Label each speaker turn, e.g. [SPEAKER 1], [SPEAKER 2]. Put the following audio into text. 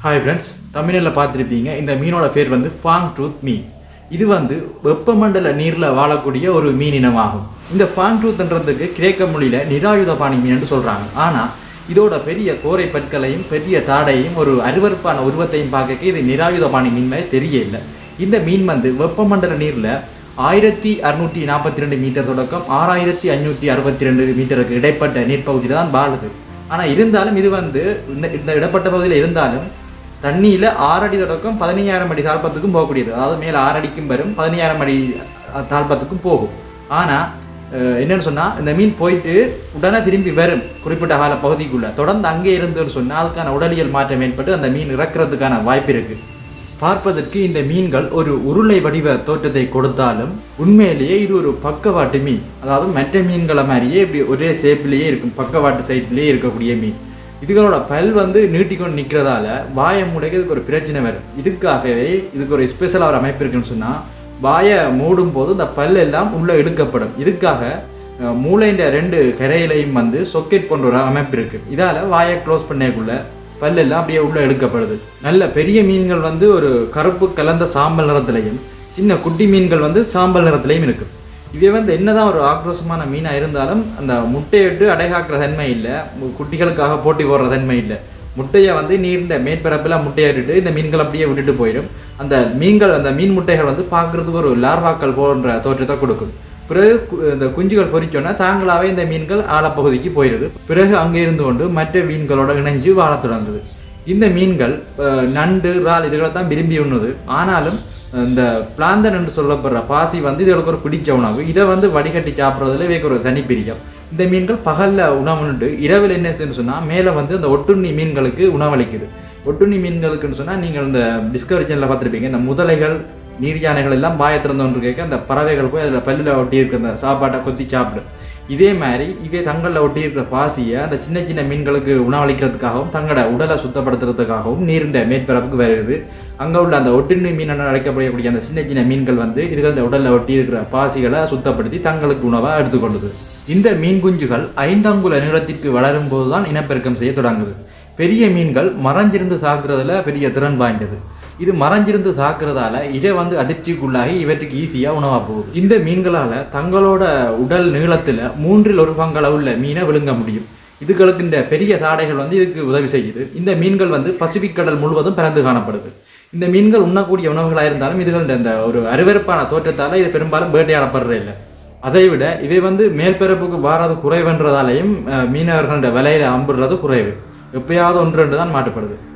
[SPEAKER 1] hi friends தமிழில் பார்த்துருப்பீங்க இந்த மீனோட பேர் வந்து ஃபாங் ட்ரூத் மீன் இது வந்து வெப்பமண்டல நீரில் வாழக்கூடிய ஒரு மீன் இனமாகும் இந்த ஃபாங் ட்ரூத்ன்றதுக்கு கிரேக்க மொழியில் நிராயுதபாணி மீன் என்று சொல்கிறாங்க ஆனால் இதோட பெரிய கோரை பற்களையும் பெரிய தாடையும் ஒரு அருவருப்பான உருவத்தையும் பார்க்க இது நிராயுதபாணி மீன் மாதிரி தெரிய இல்லை இந்த மீன் வந்து வெப்பமண்டல நீரில் ஆயிரத்தி அறுநூற்றி நாற்பத்தி ரெண்டு மீட்டர் தொடக்கம் ஆறாயிரத்தி ஐநூற்றி அறுபத்தி ரெண்டு மீட்டருக்கு இடைப்பட்ட நீர்ப்பகுதியில் தான் வாழுது ஆனால் இருந்தாலும் இது வந்து இந்த இந்த இடப்பட்ட பகுதியில் இருந்தாலும் தண்ணியில் ஆறடி தொடக்கம் பதினையாயிரம் அடி தாழ்ப்பத்துக்கும் போகக்கூடியது அதாவது மேலே ஆறடிக்கும் வரும் பதினையாயிரம் அடி அஹ், தாழ்ப்பத்துக்கும் போகும் ஆனால் என்னன்னு சொன்னால் இந்த மீன் போயிட்டு உடனே திரும்பி வரும் குறிப்பிட்ட கால பகுதிக்குள்ள தொடர்ந்து அங்கே இருந்துன்னு சொன்னால் அதுக்கான உடலியல் மாற்றம் ஏற்பட்டு அந்த மீன் இறக்குறதுக்கான வாய்ப்பு இருக்குது பார்ப்பதற்கு இந்த மீன்கள் ஒரு உருளை வடிவ தோற்றத்தை கொடுத்தாலும் உண்மையிலேயே இது ஒரு பக்கவாட்டு மீன் அதாவது மற்ற மீன்களை மாதிரியே இப்படி ஒரே ஷேப்லேயே இருக்கும் பக்கவாட்டு சைட்லேயே இருக்கக்கூடிய மீன் இதுகளோட பல் வந்து நீட்டிக்கொண்டு நிற்கிறதால வாயை மூடைக்கு இதுக்கு ஒரு பிரச்சனை வரும் இதுக்காகவே இதுக்கு ஒரு ஸ்பெஷலாக ஒரு அமைப்பு இருக்குன்னு சொன்னால் வாயை மூடும் போது இந்த பல் எல்லாம் உள்ளே இழுக்கப்படும் இதுக்காக அஹ், மூளைன்ற ரெண்டு கரையிலையும் வந்து சொக்கெட் போன்ற ஒரு அமைப்பு இருக்கு இதால வாயை க்ளோஸ் பண்ணக்குள்ள பல்லெல்லாம் அப்படியே உள்ள எடுக்கப்படுது நல்ல பெரிய மீன்கள் வந்து ஒரு கருப்பு கலந்த சாம்பல் நிறத்திலையும் சின்ன குட்டி மீன்கள் வந்து சாம்பல் நிறத்திலையும் இருக்கு இவை வந்து என்னதான் ஒரு ஆக்ரோஷமான மீனாக இருந்தாலும் அந்த முட்டையிட்டு அடைகாக்கிற தன்மை இல்லை குட்டிகளுக்காக போட்டி போடுற தன்மை இல்லை முட்டையை வந்து நீர்ந்த மேற்பரப்பில் முட்டையை விட்டுட்டு இந்த மீன்கள் அப்படியே விட்டுட்டு போயிடும் அந்த மீன்கள் அந்த மீன் முட்டைகள் வந்து பார்க்கறதுக்கு ஒரு லார்வாக்கள் போன்ற தோற்றத்தை கொடுக்கும் பிறகு கு- இந்த குஞ்சுகள் பொரிச்சோன்னா தாங்களாகவே இந்த மீன்கள் ஆழப்பகுதிக்கு போயிடுது பிறகு அங்கே இருந்து கொண்டு மற்ற மீன்களோட இணைஞ்சு வாழத் தொடங்குது இந்த மீன்கள் அஹ், நண்டு இறால் இதுகளை தான் விரும்பி உண்ணுது ஆனாலும் இந்த பிளாந்தன் என்று சொல்லப்படுற பாசி வந்து இதுகளுக்கு ஒரு பிடிச்ச உணவு இதை வந்து வடிகட்டி சாப்பிட்றதுல இவைக்கு ஒரு தனி பிரியம் இந்த மீன்கள் பகல்ல உணவுண்டு இரவில் என்ன செய்யணும்னு சொன்னால் மேலே வந்து இந்த ஒட்டுண்ணி மீன்களுக்கு உணவளிக்குது ஒட்டுண்ணி மீன்களுக்குன்னு சொன்னால் நீங்கள் இந்த டிஸ்கவரி சேனலில் பார்த்துருப்பீங்க இந்த முதலைகள் நீர் யானைகள் எல்லாம் பாய திறந்தோன்று கேட்க அந்த பறவைகள் போய் அதில் பல்லில் ஒட்டி இருக்கிற அந்த சாப்பாட்டை கொத்தி சாப்பிடும் இதே மாதிரி இவே தங்களில் ஒட்டி இருக்கிற பாசியை அந்த சின்ன சின்ன மீன்களுக்கு உணவளிக்கிறதுக்காகவும் தங்களோட உடலை சுத்தப்படுத்துறதுக்காகவும் நீரிண்ட மேற்பரப்புக்கு வருது அங்கே உள்ள அந்த ஒட்டுண்ணி மீன் என அழைக்கப்படக்கூடிய அந்த சின்ன சின்ன மீன்கள் வந்து இதுகள உடலில் ஒட்டி இருக்கிற பாசிகளை சுத்தப்படுத்தி தங்களுக்கு உணவாக எடுத்துக்கொள்ளுது இந்த மீன் குஞ்சுகள் ஐந்தாங்குல நீளத்திற்கு வளரும் போதுதான் இனப்பெருக்கம் செய்ய தொடங்குது பெரிய மீன்கள் மறைஞ்சிருந்து சாக்குறதுல பெரிய திறன் வாய்ந்தது இது மறைஞ்சிருந்து சாக்குறதால இதை வந்து அதிர்ச்சிக்குள்ளாகி இவற்றுக்கு ஈஸியாக உணவாக போகுது இந்த மீன்களால் தங்களோட உடல் நீளத்தில் மூன்றில் ஒரு பங்களவுள்ள மீனை விழுங்க முடியும் இதுகளுக்கு இந்த பெரிய தாடைகள் வந்து இதுக்கு உதவி செய்யுது இந்த மீன்கள் வந்து பசிபிக் கடல் முழுவதும் பிறந்து காணப்படுது இந்த மீன்கள் உண்ணக்கூடிய உணவுகளாக இருந்தாலும் இதுகள் இந்த ஒரு அருவருப்பான தோற்றத்தால் இது பெரும்பாலும் வேட்டையாடப்படுறது இல்லை அதை விட இவை வந்து மேல்பிறப்புக்கு வாரது குறைவென்றதாலையும் அஹ், மீனவர்களோட விலையில அம்புடுறது குறைவு எப்பயாவது ஒன்று ரெண்டு தான் மாட்டுப்படுது